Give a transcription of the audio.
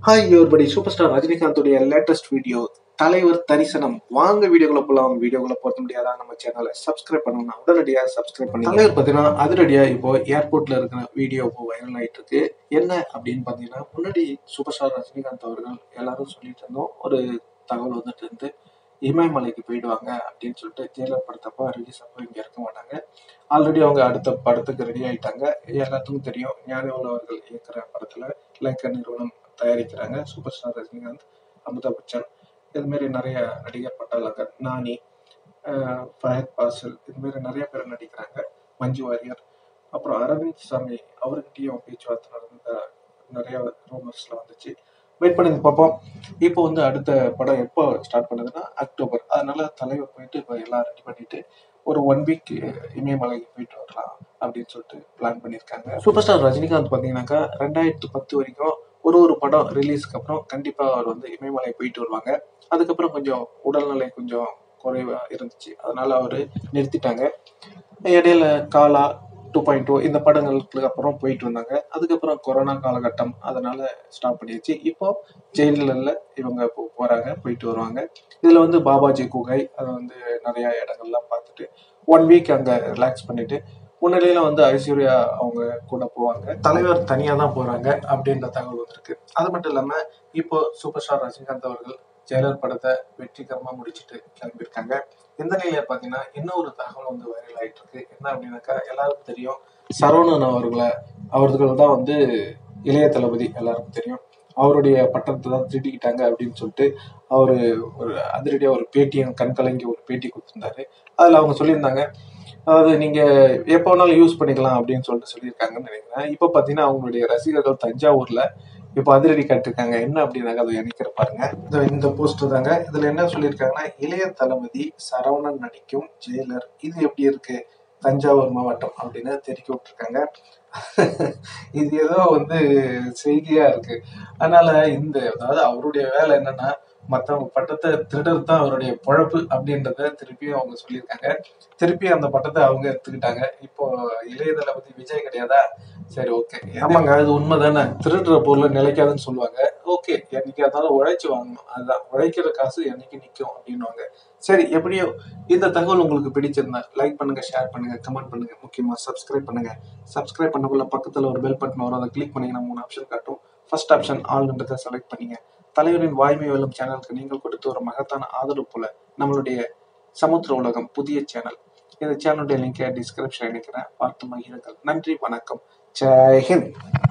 hi everybody super star ரஜினிகாந்துடைய latest video தலைவர் தரிசனம் வாங்க வீடியோக்குள்ள போலாம் வீடியோக்குள்ள போக முடியாதா நம்ம சேனலை சப்ஸ்கிரைப் பண்ணணும்னா உடனடியாக சப்ஸ்கிரைப் பண்ணி தலைவர் பார்த்தீங்கன்னா அதிரடியா இப்போ ஏர்போர்ட்ல இருக்கிற வீடியோ இப்போ வைரல் ஆயிட்டு இருக்கு என்ன அப்படின்னு பார்த்தீங்கன்னா முன்னாடி சூப்பர் ஸ்டார் ரஜினிகாந்த் அவர்கள் எல்லாரும் சொல்லிட்டு இருந்தோம் ஒரு தகவல் வந்துட்டு இருந்து இமயமலைக்கு போயிடுவாங்க அப்படின்னு சொல்லிட்டு ஜெயலலிதா படத்தப்போ ரிலீஸ் அப்போ இங்க இருக்க மாட்டாங்க ஆல்ரெடி அவங்க அடுத்த படத்துக்கு ரெடி ஆயிட்டாங்க எல்லாத்துக்கும் தெரியும் ஞானவேல் அவர்கள் இயக்குற படத்துல லைக்க நிறுவனம் தயாரிக்கிறாங்க சூப்பர் ஸ்டார் ரஜினிகாந்த் அமிதாப் பச்சன் இது மாதிரி நிறைய நடிகர் பட்டாளர்கள் நானி ஆஹ் ஃபஹத் பாசில் இது மாதிரி நிறைய பேர் நடிக்கிறாங்க மஞ்சு வாரியர் அப்புறம் அரவிந்த் சாமி அவர்கிட்டயும் பேச்சுவார்த்தை நடந்த நிறைய ரூமர்ஸ்லாம் வந்துச்சு வெயிட் பண்ணி பார்ப்போம் இப்போ வந்து அடுத்த படம் எப்போ ஸ்டார்ட் பண்ணுதுன்னா அக்டோபர் அதனால தலைவர் போயிட்டு இப்போ எல்லாம் ரெடி பண்ணிட்டு ஒரு ஒன் வீக் இமயமலைக்கு போயிட்டு வரலாம் அப்படின்னு சொல்லிட்டு பிளான் பண்ணியிருக்காங்க சூப்பர் ஸ்டார் ரஜினிகாந்த் பார்த்தீங்கன்னாக்கா ரெண்டாயிரத்து பத்து வரைக்கும் ஒரு ஒரு படம் ரிலீஸ்க்கு அப்புறம் கண்டிப்பாக அவர் வந்து இமயமலை போயிட்டு வருவாங்க அதுக்கப்புறம் கொஞ்சம் உடல்நிலை கொஞ்சம் குறைவா இருந்துச்சு அதனால அவர் நிறுத்திட்டாங்க இடையில காலா டூ பாயிண்ட் டூ இந்த படங்களுக்கு அப்புறம் போயிட்டு வந்தாங்க அதுக்கப்புறம் கொரோனா காலகட்டம் அதனால ஸ்டாப் பண்ணியாச்சு இப்போ ஜெயிலில் இவங்க இப்போ போறாங்க போயிட்டு வருவாங்க இதுல வந்து பாபாஜி குகை அதை வந்து நிறைய இடங்கள்லாம் பார்த்துட்டு ஒன் வீக் அங்க ரிலாக்ஸ் பண்ணிட்டு முன்னிலையில வந்து ஐஸ்வர்யா அவங்க கூட போவாங்க தலைவர் தனியா தான் போறாங்க அப்படின்ற தகவல் வந்திருக்கு அது மட்டும் இல்லாம இப்போ சூப்பர் ஸ்டார் ரஜினிகாந்த் அவர்கள் ஜெயலர் படத்தை வெற்றிகரமா முடிச்சிட்டு கிளம்பியிருக்காங்க இந்த நிலையில பாத்தீங்கன்னா இன்னொரு தகவல் வந்து வைரல் ஆயிட்டு இருக்கு என்ன அப்படின்னாக்கா எல்லாருக்கும் தெரியும் சரவணன் அவர்களை அவர்கள் தான் வந்து இளைய தளபதி எல்லாருக்கும் தெரியும் அவருடைய பட்டத்தை தான் திருடிக்கிட்டாங்க அப்படின்னு சொல்லிட்டு அவரு ஒரு அதிரடியா ஒரு பேட்டியும் கண் கலங்கி ஒரு பேட்டி கொடுத்திருந்தாரு அதுல அவங்க சொல்லியிருந்தாங்க அதாவது நீங்க எப்போ வேணாலும் யூஸ் பண்ணிக்கலாம் அப்படின்னு சொல்லிட்டு சொல்லியிருக்காங்கன்னு நினைக்கிறேன் இப்போ பாத்தீங்கன்னா அவங்களுடைய ரசிகர்கள் தஞ்சாவூர்ல இப்போ அதிரடி காட்டிருக்காங்க என்ன அப்படின்னாக்க அதை இணைக்கிற பாருங்க இந்த இந்த போஸ்டர் தாங்க இதுல என்ன சொல்லியிருக்காங்கன்னா இளைய தளபதி சரவணன் நடிக்கும் ஜெயிலர் இது எப்படி இருக்கு தஞ்சாவூர் மாவட்டம் அப்படின்னு தெரிவிக்க விட்டுருக்காங்க இது ஏதோ வந்து செய்தியா இருக்கு அதனால இந்த அதாவது அவருடைய வேலை என்னன்னா மத்தவங்க பட்டத்தை திருடுறது தான் அவருடைய பொழப்பு அப்படின்றத திருப்பியும் அவங்க சொல்லியிருக்காங்க திருப்பி அந்த பட்டத்தை அவங்க எடுத்துக்கிட்டாங்க இப்போ இளைய தளபதி விஜய் கிடையாதா சரி ஓகே ஆமாங்க அது உண்மைதானே திருடுற பொருள் நிலைக்காதுன்னு சொல்லுவாங்க ஓகே என்னைக்கு இருந்தாலும் உழைச்சு வாங்கணும் அதுதான் உழைக்கிற காசு என்னைக்கு நிற்கும் அப்படின்னுவாங்க சரி எப்படியோ இந்த தகவல் உங்களுக்கு பிடிச்சிருந்தா லைக் பண்ணுங்க ஷேர் பண்ணுங்க கமெண்ட் பண்ணுங்க முக்கியமா சப்ஸ்கிரைப் பண்ணுங்க சப்ஸ்கிரைப் பண்ணக்குள்ள பக்கத்துல ஒரு பெல் பட்டன் வரும் அதை கிளிக் பண்ணீங்கன்னா மூணு ஆப்ஷன் காட்டும் ஃபர்ஸ்ட் ஆப்ஷன் ஆல்ன்றதை செலக்ட் பண்ணீங்க தலைவரின் வாய்மை வெல்லும் சேனலுக்கு நீங்கள் கொடுத்த ஒரு மகத்தான ஆதரவு போல நம்மளுடைய சமுத்திர உலகம் புதிய சேனல் இந்த சேனலுடைய லிங்கை டிஸ்கிரிப்ஷன் நினைக்கிறேன் பார்த்து மகிழுங்கள் நன்றி வணக்கம் ஜெய் ஹிந்த்